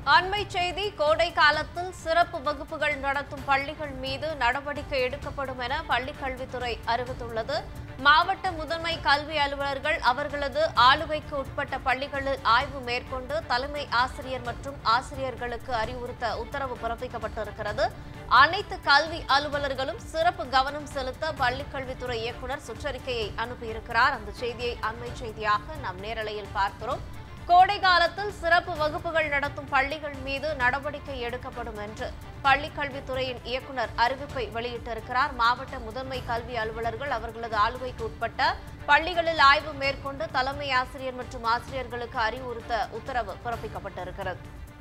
அண்மை செய்தி கோடை காலத்தில் சிறப்பு வகுப்புகள் நடத்தும் பள்ளிகள் மீது நடவடிக்கை எடுக்கப்படும் என பள்ளிக் கல்வித்துறை அறிவித்துள்ளது மாவட்ட முதன்மை கல்வி அலுவலர்கள் அவர்களது ஆளுகைக்கு உட்பட்ட பள்ளிகளில் ஆய்வு மேற்கொண்டு தலைமை ஆசிரியர் மற்றும் ஆசிரியர்களுக்கு அறிவுறுத்த உத்தரவு பிறப்பிக்கப்பட்டிருக்கிறது அனைத்து கல்வி அலுவலர்களும் சிறப்பு கவனம் செலுத்த பள்ளிக் கல்வித்துறை இயக்குநர் சுற்றறிக்கையை அனுப்பியிருக்கிறார் அந்த செய்தியை அண்மை செய்தியாக நாம் நேரலையில் பார்க்கிறோம் கோடை காலத்தில் சிறப்பு வகுப்புகள் நடத்தும் பள்ளிகள் மீது நடவடிக்கை எடுக்கப்படும் என்று பள்ளிக் கல்வித்துறையின் இயக்குநர் அறிவிப்பை வெளியிட்டிருக்கிறார் மாவட்ட முதன்மை கல்வி அலுவலர்கள் அவர்களது ஆளுகைக்கு உட்பட்ட பள்ளிகளில் ஆய்வு மேற்கொண்டு தலைமை ஆசிரியர் மற்றும் ஆசிரியர்களுக்கு அறிவுறுத்த உத்தரவு பிறப்பிக்கப்பட்டிருக்கிறது